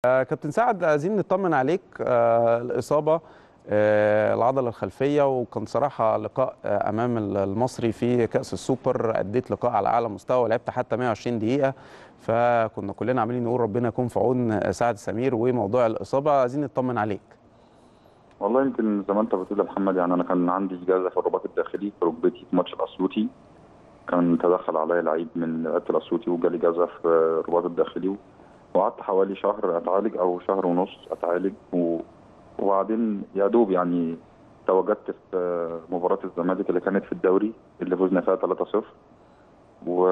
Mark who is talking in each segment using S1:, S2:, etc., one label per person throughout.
S1: آه، كابتن سعد عايزين نطمن عليك آه، الإصابة آه، العضلة الخلفية وكان صراحة لقاء آه، أمام المصري في كأس السوبر أديت لقاء على أعلى مستوى ولعبت حتى 120 دقيقة فكنا كلنا عاملين نقول ربنا يكون في عون سعد سمير وموضوع الإصابة عايزين نطمن عليك
S2: والله يمكن زي ما انت بتقول يا محمد يعني انا كان عندي اجازه في الرباط الداخلي في ركبتي في ماتش الاسيوطي كان تدخل عليا لعيب من لعيبه الاسيوطي وجالي اجازه في الرباط الداخلي وقعدت حوالي شهر اتعالج او شهر ونص اتعالج و... وبعدين يا دوب يعني تواجدت في مباراه الزمالك اللي كانت في الدوري اللي فزنا فيها 3-0 و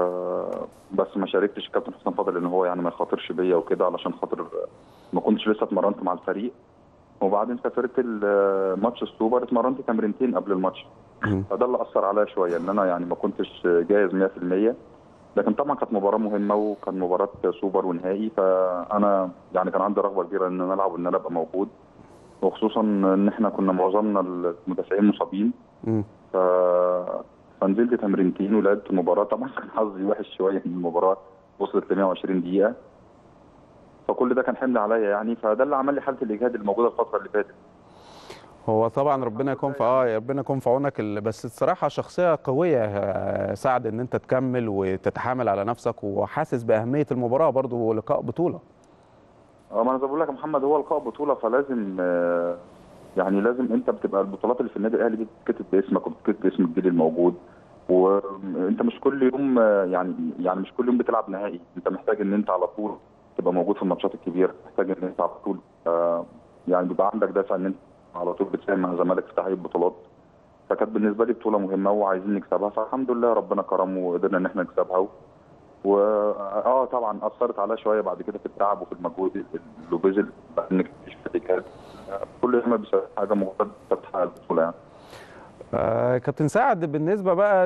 S2: بس ما شاركتش الكابتن حسام فاضل ان هو يعني ما يخاطرش بيا وكده علشان خاطر ما كنتش لسه اتمرنت مع الفريق وبعدين سافرت ال- ماتش السوبر اتمرنت تمرينتين قبل الماتش
S1: مم.
S2: فده اللي اثر عليا شويه ان انا يعني ما كنتش جاهز 100% لكن طبعا كانت مباراه مهمه وكان مباراه سوبر ونهائي فانا يعني كان عندي رغبه كبيره ان انا العب وان انا ابقى موجود وخصوصا ان احنا كنا معظمنا المدافعين مصابين
S1: مم.
S2: ف... فنزلت تمرينتين ولعبت المباراه طبعا كان حظي وحش شويه ان المباراه وصلت ل 120 دقيقه فكل ده كان حمل عليا يعني فده اللي عمل لي حاله الاجهاد الموجوده الفتره اللي فاتت
S1: هو طبعا ربنا يكون في اه ربنا يكون في عونك ال- بس الصراحه شخصيه قويه آه، سعد ان انت تكمل وتتحامل على نفسك وحاسس باهميه المباراه برضو لقاء بطوله
S2: اه ما انا زي ما بقول لك يا محمد هو لقاء بطوله فلازم آه، يعني لازم انت بتبقى البطولات اللي في النادي الاهلي دي بتتكتب باسمك وبتتكتب باسم الجيل الموجود وانت مش كل يوم آه، يعني يعني مش كل يوم بتلعب نهائي انت محتاج ان انت على طول تبقى موجود في الماتشات الكبيره محتاج ان انت على طول آه، يعني بيبقى عندك دافع ان انت على طول بتساهم مع زمالك في تحقيق بطولات فكانت بالنسبه لي بطوله مهمه وعايزين نكسبها فالحمد لله ربنا كرم وقدرنا ان احنا نكسبها و... و اه طبعا اثرت عليا شويه بعد كده في التعب وفي المجهود اللي بذل انك مفيش فتيكات كل ما بيساعد حاجه مجرد تحقق البطوله يعني
S1: آه، كابتن سعد بالنسبه بقى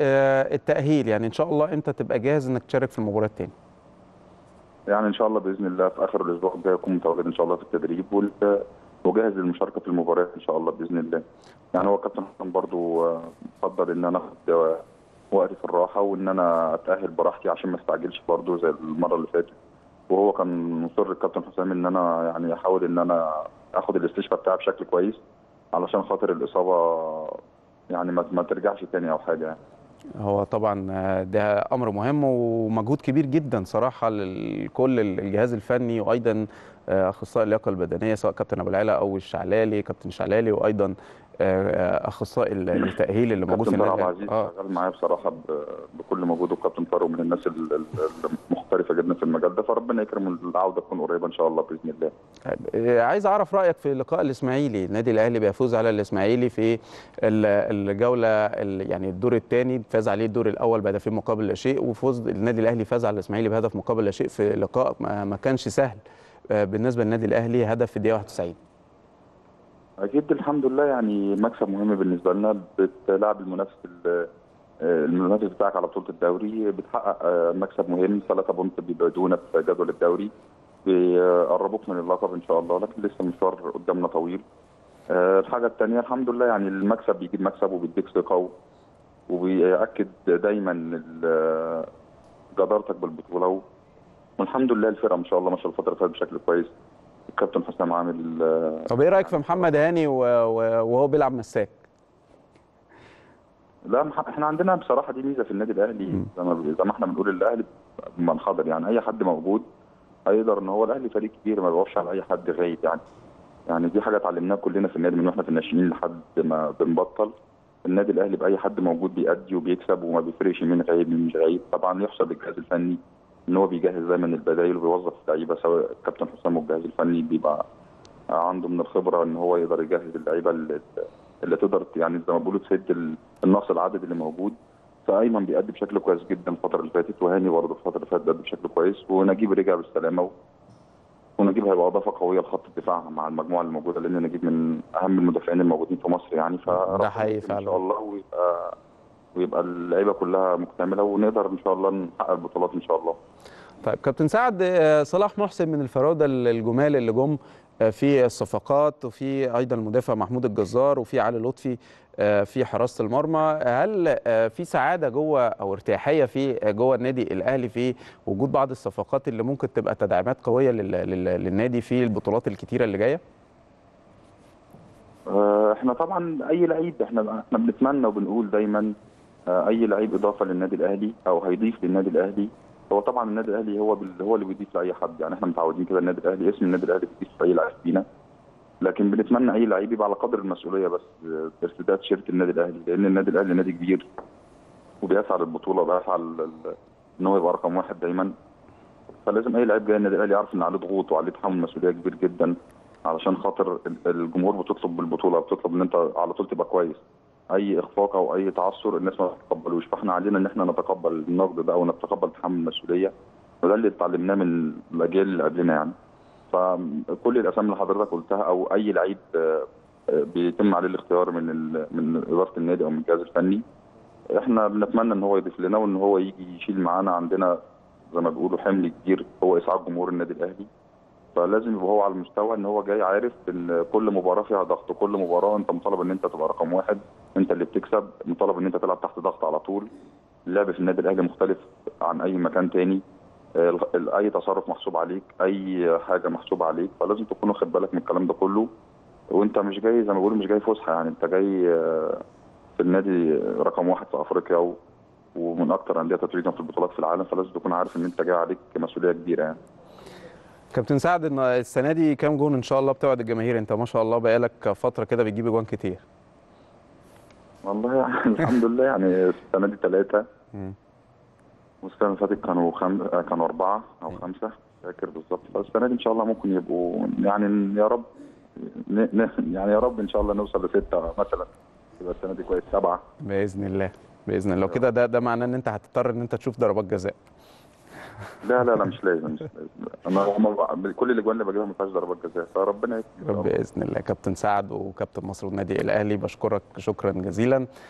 S1: للتاهيل يعني ان شاء الله امتى تبقى جاهز انك تشارك في المباراه الثانيه
S2: يعني ان شاء الله باذن الله في اخر الاسبوع الجاي اكون متواجد ان شاء الله في التدريب وال- وجاهز للمشاركه في المباريات ان شاء الله باذن الله. يعني هو الكابتن حسن برضو آه، فضل ان انا اخد آه، وقتي في الراحه وان انا اتاهل براحتي عشان ما استعجلش برضو زي المره اللي فاتت. وهو كان مصر الكابتن حسام ان انا يعني احاول ان انا اخد الاستشفاء بتاعي بشكل كويس علشان خاطر الاصابه يعني ما ما ترجعش تاني او حاجه يعني.
S1: هو طبعا آه، ده امر مهم ومجهود كبير جدا صراحه لكل الجهاز الفني وايضا آه، اخصائي اللياقه البدنيه سواء كابتن ابو العلا او الشعلالي كابتن شعلالي وايضا آه، اخصائي التاهيل اللي موجود في
S2: كابتن طارق
S1: النادي
S2: عبد العزيز
S1: اه
S2: شغال معايا بصراحه ب- بكل مجهوده وكابتن طارق من الناس ال- ال- المحترفه جدا في المجال ده فربنا يكرم العوده تكون قريبه ان شاء الله باذن الله.
S1: آه، عايز اعرف رايك في لقاء الاسماعيلي النادي الاهلي بيفوز على الاسماعيلي في ال- الجوله ال- يعني الدور الثاني فاز عليه الدور الاول بهدفين مقابل لا شيء وفوز النادي الاهلي فاز على الاسماعيلي بهدف مقابل لا شيء في لقاء ما ما كانش سهل آه، بالنسبه للنادي الاهلي هدف في الدقيقه 91
S2: اكيد الحمد لله يعني مكسب مهم بالنسبه لنا بتلعب المنافس ال- المنافس بتاعك على بطوله الدوري بتحقق آه، مكسب مهم ثلاثة بونت بيبعدونا في جدول الدوري بيقربوك من اللقب ان شاء الله لكن لسه المشوار قدامنا طويل آه، الحاجه الثانيه الحمد لله يعني المكسب بيجيب مكسب وبيديك ثقه و- وبيأكد دايما ال- جدارتك بالبطوله و- والحمد لله الفرقه ما شاء الله ماشيه الفتره اللي فاتت بشكل كويس الكابتن حسام عامل آه،
S1: طب ايه رايك في محمد هاني و- و- وهو بيلعب مساك
S2: لا مح- احنا عندنا بصراحه دي ميزه في النادي الاهلي زي ما زي ما احنا بنقول الاهلي منحدر يعني اي حد موجود هيقدر ان هو الاهلي فريق كبير ما بيقفش على اي حد غايب يعني يعني دي حاجه اتعلمناها كلنا في النادي من واحنا في الناشئين لحد ما بنبطل النادي الاهلي باي حد موجود بيأدي وبيكسب وما بيفرقش مين غايب مين مش غايب طبعا يحسب للجهاز الفني ان هو بيجهز دايما البدايل وبيوظف اللعيبه سواء الكابتن حسام والجهاز الفني بيبقى عنده من الخبره ان هو يقدر يجهز اللعيبه اللي, اللي تقدر يعني زي ما بيقولوا تسد ال- النقص العدد اللي موجود فايمن بيأدي بشكل كويس جدا الفتره اللي فاتت وهاني برضه الفتره اللي فاتت بيأدي بشكل كويس ونجيب رجع بالسلامه و... ونجيب هيبقى اضافه قويه لخط الدفاع مع المجموعه اللي موجوده لان نجيب من اهم المدافعين الموجودين في مصر يعني ف
S1: ده حقيقي
S2: ان
S1: فعلا.
S2: شاء الله ويبقى ويبقى اللعيبه كلها مكتمله ونقدر ان شاء الله نحقق البطولات ان شاء الله
S1: طيب كابتن سعد آه، صلاح محسن من الفراوده الجمال اللي جم آه، في الصفقات وفي ايضا المدافع محمود الجزار وفي علي لطفي آه، في حراسه المرمى هل آه، في سعاده جوه او ارتياحيه في آه، جوه النادي الاهلي في وجود بعض الصفقات اللي ممكن تبقى تدعيمات قويه لل- لل- للنادي في البطولات الكتيره اللي جايه؟
S2: آه، احنا طبعا اي لعيب احنا احنا بنتمنى وبنقول دايما آه، اي لعيب اضافه للنادي الاهلي او هيضيف للنادي الاهلي هو طبعا النادي الاهلي هو بال- هو اللي بيضيف لاي حد يعني احنا متعودين كده النادي الاهلي اسم النادي الاهلي بيضيف اي لعيب فينا لكن بنتمنى اي لعيب يبقى على قدر المسؤوليه بس آه، بارتداء تيشيرت النادي الاهلي لان النادي الاهلي نادي كبير وبيسعى للبطوله وبيسعى لل- ان هو يبقى رقم واحد دايما فلازم اي لعيب جاي النادي الاهلي يعرف ان عليه ضغوط وعليه تحمل مسؤوليه كبير جدا علشان خاطر ال- الجمهور بتطلب بالبطوله بتطلب ان انت على طول تبقى كويس اي اخفاق او اي تعثر الناس ما تتقبلوش فاحنا علينا ان احنا نتقبل النقد ده ونتقبل تحمل المسؤوليه وده اللي اتعلمناه من الاجيال اللي قبلنا يعني فكل الاسامي اللي حضرتك قلتها او اي لعيب آه، آه، بيتم عليه الاختيار من ال- من اداره النادي او من الجهاز الفني احنا بنتمنى ان هو يضيف لنا وان هو يجي يشيل معانا عندنا زي ما بيقولوا حمل كبير هو اسعاد جمهور النادي الاهلي فلازم يبقى هو على المستوى ان هو جاي عارف ان كل مباراه فيها ضغط كل مباراه انت مطالب ان انت تبقى رقم واحد انت اللي بتكسب مطالب ان انت تلعب تحت ضغط على طول اللعب في النادي الاهلي مختلف عن اي مكان تاني ال- ال- اي تصرف محسوب عليك اي حاجه محسوبه عليك فلازم تكون واخد بالك من الكلام ده كله وانت مش جاي زي ما بيقولوا مش جاي فسحه يعني انت جاي آه، في النادي رقم واحد في افريقيا و- ومن اكتر انديه تتويجا في البطولات في العالم فلازم تكون عارف ان انت جاي عليك مسؤوليه كبيره يعني
S1: كابتن سعد إن السنه دي كام جون ان شاء الله بتوعد الجماهير انت ما شاء الله بقالك فتره كده بتجيب جوان كتير
S2: والله يعني الحمد لله يعني السنه دي ثلاثه
S1: مم.
S2: والسنه اللي فاتت كانوا خم... آه، كانوا اربعه او خمسه فاكر بالظبط فالسنه دي ان شاء الله ممكن يبقوا يعني يا رب ن... ن... يعني يا رب ان شاء الله نوصل لسته مثلا يبقى السنه دي كويس سبعه
S1: باذن الله باذن الله وكده ده ده معناه ان انت هتضطر ان انت تشوف ضربات جزاء
S2: لا لا لا مش لازم مش لازم انا هم- كل الاجوان اللي بجيبها ما فيهاش ضربات جزاء فربنا يكرم
S1: باذن الله كابتن سعد وكابتن مصر والنادي الاهلي بشكرك شكرا جزيلا